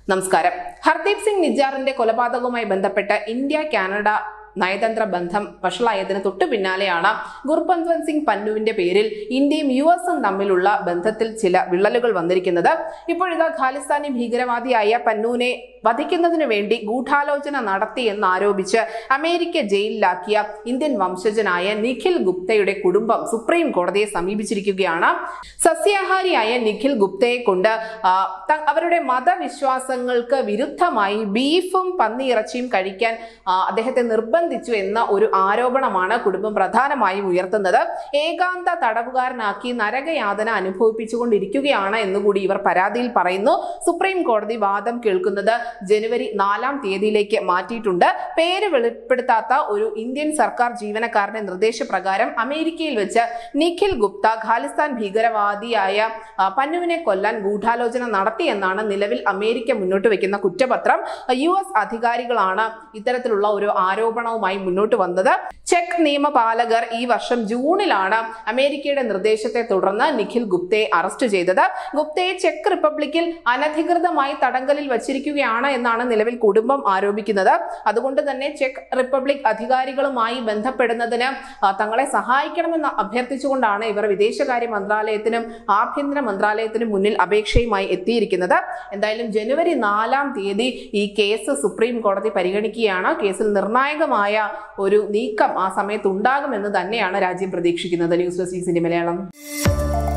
നമസ്കാരം ഹർദീപ് സിംഗ് നിജാറിന്റെ കൊലപാതകവുമായി ബന്ധപ്പെട്ട് ഇന്ത്യ കാനഡ നയതന്ത്ര ബന്ധം വഷളായതിന് തൊട്ടു പിന്നാലെയാണ് ഗുർപന്ത്വന്ത് സിംഗ് പന്നുവിന്റെ പേരിൽ ഇന്ത്യയും യു എസും തമ്മിലുള്ള ബന്ധത്തിൽ ചില വിള്ളലുകൾ വന്നിരിക്കുന്നത് ഇപ്പോഴിതാ ഖാലിസ്ഥാനി ഭീകരവാദിയായ പന്നുവിനെ വധിക്കുന്നതിനു വേണ്ടി ഗൂഢാലോചന നടത്തി എന്നാരോപിച്ച് അമേരിക്ക ജയിലിലാക്കിയ ഇന്ത്യൻ വംശജനായ നിഖിൽ ഗുപ്തയുടെ കുടുംബം സുപ്രീം കോടതിയെ സമീപിച്ചിരിക്കുകയാണ് സസ്യാഹാരിയായ നിഖിൽ ഗുപ്തയെ കൊണ്ട് ആ, ത- അവരുടെ മതവിശ്വാസങ്ങൾക്ക് വിരുദ്ധമായി ബീഫും പന്നിയിറച്ചിയും കഴിക്കാൻ ആ, അദ്ദേഹത്തെ നിർബന്ധിച്ചു എന്ന ഒരു ആരോപണമാണ് കുടുംബം പ്രധാനമായും ഉയർത്തുന്നത് ഏകാന്ത തടവുകാരനാക്കി നരകയാതന അനുഭവിപ്പിച്ചുകൊണ്ടിരിക്കുകയാണ് എന്നുകൂടി ഇവർ പരാതിയിൽ പറയുന്നു സുപ്രീം കോടതി വാദം കേൾക്കുന്നത് ജനുവരി നാലാം തീയതിയിലേക്ക് മാറ്റിയിട്ടുണ്ട് പേര് വെളിപ്പെടുത്താത്ത ഒരു ഇന്ത്യൻ സർക്കാർ ജീവനക്കാരന്റെ നിർദ്ദേശപ്രകാരം അമേരിക്കയിൽ വെച്ച് നിഖിൽ ഗുപ്ത ഖാലിസ്ഥാൻ ഭീകരവാദിയായ ആ, പന്നുവിനെ കൊല്ലാൻ ഗൂഢാലോചന നടത്തി എന്നാണ് നിലവിൽ അമേരിക്ക മുന്നോട്ട് വെക്കുന്ന കുറ്റപത്രം യു എസ് അധികാരികളാണ് ഇത്തരത്തിലുള്ള ഒരു ആരോപണവുമായി മുന്നോട്ട് വന്നത് ചെക്ക് നിയമപാലകർ ഈ വർഷം ജൂണിലാണ് അമേരിക്കയുടെ നിർദ്ദേശത്തെ തുടർന്ന് നിഖിൽ ഗുപ്തയെ അറസ്റ്റ് ചെയ്തത് ഗുപ്തയെ ചെക്ക് റിപ്പബ്ലിക്കിൽ അനധികൃതമായി തടങ്കലിൽ വച്ചിരിക്കുകയാണ് എന്നാണ് നിലവിൽ കുടുംബം ആരോപിക്കുന്നത് അതുകൊണ്ട് തന്നെ ചെക്ക് റിപ്പബ്ലിക് അധികാരികളുമായി ബന്ധപ്പെടുന്നതിന് ആ, തങ്ങളെ സഹായിക്കണമെന്ന് അഭ്യർത്ഥിച്ചുകൊണ്ടാണ് ഇവർ വിദേശകാര്യ മന്ത്രാലയത്തിനും ആഭ്യന്തര മന്ത്രാലയത്തിനും മുന്നിൽ അപേക്ഷയുമായി എത്തിയിരിക്കുന്നത് എന്തായാലും ജനുവരി നാലാം തീയതി ഈ കേസ് സുപ്രീം കോടതി പരിഗണിക്കുകയാണ് കേസിൽ നിർണായകമായ ഒരു നീക്കം ആ സമയത്ത് ഉണ്ടാകുമെന്ന് തന്നെയാണ് രാജ്യം പ്രതീക്ഷിക്കുന്നത് ന്യൂസ് ഡെസ്ക് മലയാളം